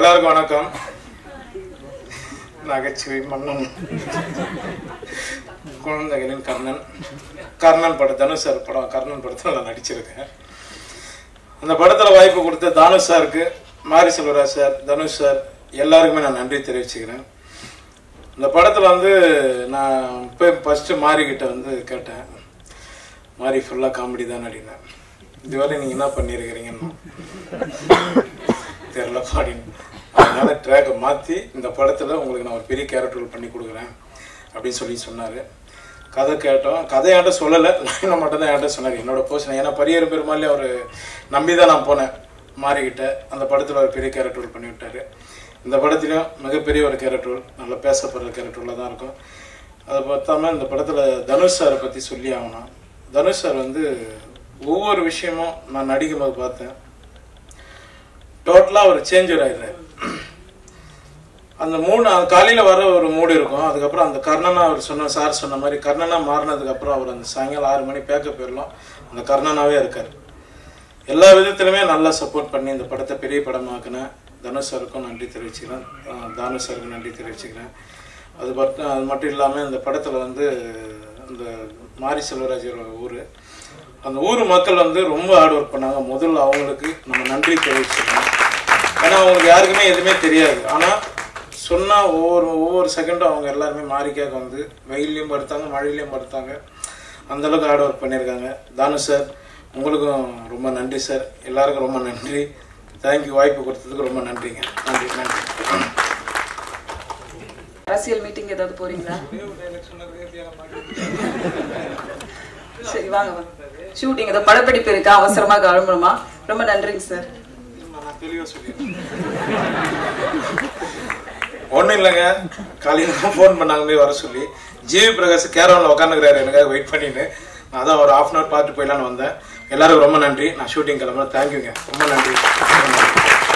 எல்லாருக்கும் வணக்கம் நகைச்சுவை மன்னன் குழந்தைகளின் கர்ணன் கர்ணன் படம் தனுஷ் சார் படம் கர்ணன் படத்தில் நான் நடிச்சிருக்கேன் அந்த படத்தில் வாய்ப்பு கொடுத்த தானுஷ் சாருக்கு மாரி செல்வராஜ் சார் தனுஷ் சார் எல்லாருக்குமே நான் நன்றி தெரிவிச்சுக்கிறேன் இந்த படத்தில் வந்து நான் போய் ஃபஸ்ட்டு மாரிக்கிட்ட வந்து கேட்டேன் மாரி ஃபுல்லாக காமெடி தான் அப்படின்னேன் இதுவரை நீங்கள் என்ன பண்ணியிருக்கிறீங்கன்னு தெரில பாடின்னு அதனால ட்ராக்கை மாற்றி இந்த படத்தில் உங்களுக்கு நான் ஒரு பெரிய கேரக்டர் பண்ணி கொடுக்குறேன் அப்படின்னு சொல்லி சொன்னார் கதை கேட்டோம் கதை என்கிட்ட சொல்லலை லைனை மட்டும் தான் என்கிட்ட சொன்னார் என்னோட போர்ஷன் ஏன்னா பரியர் பெருமாளே அவர் நம்பி தான் நான் போனேன் மாறிக்கிட்ட அந்த படத்தில் ஒரு பெரிய கேரக்டர் பண்ணி விட்டார் இந்த படத்துலையும் மிகப்பெரிய ஒரு கேரக்டர் நல்லா பேசப்படுற கேரக்டரில் தான் இருக்கும் அதை பார்த்தாம இந்த படத்தில் தனுஷ் சாரை பற்றி சொல்லி ஆகணும் தனுஷ் சார் வந்து ஒவ்வொரு விஷயமும் நான் நடிக்கும் போது பார்த்தேன் டோட்டலாக ஒரு சேஞ்சர் ஆயிடுறாரு அந்த மூணு அது காலையில் வர ஒரு மூடு இருக்கும் அதுக்கப்புறம் அந்த கர்ணனா அவர் சொன்ன சார் சொன்ன மாதிரி கர்ணனா மாறினதுக்கப்புறம் அவர் அந்த சாயங்காலம் ஆறு மணி பேக்க போயிடலாம் அந்த கர்ணனாவே இருக்கார் எல்லா விதத்துலையுமே நல்லா சப்போர்ட் பண்ணி இந்த படத்தை பெரிய படமாக்குன தனுஷ் சாருக்கும் நன்றி தெரிவிச்சுக்கிறேன் அஹ் தானு சாருக்கும் நன்றி தெரிவிச்சுக்கிறேன் அது மட்டும் அது மட்டும் இல்லாமல் இந்த படத்தில் வந்து இந்த மாரி செல்வராஜர் ஊர் அந்த ஊர் மக்கள் வந்து ரொம்ப ஹார்ட் ஒர்க் பண்ணாங்க முதல்ல அவங்களுக்கு நம்ம நன்றி தெரிவிச்சுக்கணும் ஏன்னா அவங்களுக்கு யாருக்குமே எதுவுமே தெரியாது ஆனால் சொன்னால் ஒவ்வொரு ஒவ்வொரு செகண்டும் அவங்க எல்லாருமே மாறிக்காக வந்து வெயிலையும் படுத்தாங்க மழையிலையும் படுத்தாங்க அந்த அளவுக்கு ஹார்ட் ஒர்க் பண்ணியிருக்காங்க தானு சார் உங்களுக்கும் ரொம்ப நன்றி சார் எல்லாருக்கும் ரொம்ப நன்றி தேங்க்யூ வாய்ப்பு கொடுத்ததுக்கு ரொம்ப நன்றிங்க நன்றி நன்றி அரசியல் மீட்டிங் ஏதாவது போறீங்களா சரி வாங்க வாங்க ஷூட்டிங் ஏதோ படப்பிடிப்பு இருக்கா அவசரமா கிளம்பணுமா ரொம்ப நன்றிங்க சார் நான் தெளிவாக சொல்லிடுறேன் ஒன்றும் இல்லைங்க காலையில் தான் ஃபோன் பண்ணாங்களே வர சொல்லி ஜிவி பிரகாஷ் கேரவனில் உட்காந்துக்கிறாரு எனக்காக வெயிட் பண்ணிட்டு நான் அதான் ஒரு ஹாஃப் அன் ஹவர் பார்த்துட்டு போயிடலான்னு வந்தேன் எல்லாருக்கும் ரொம்ப நன்றி நான் ஷூட்டிங் கிளம்புறேன் தேங்க்யூங்க ரொம்ப நன்றி ரொம்ப நன்றி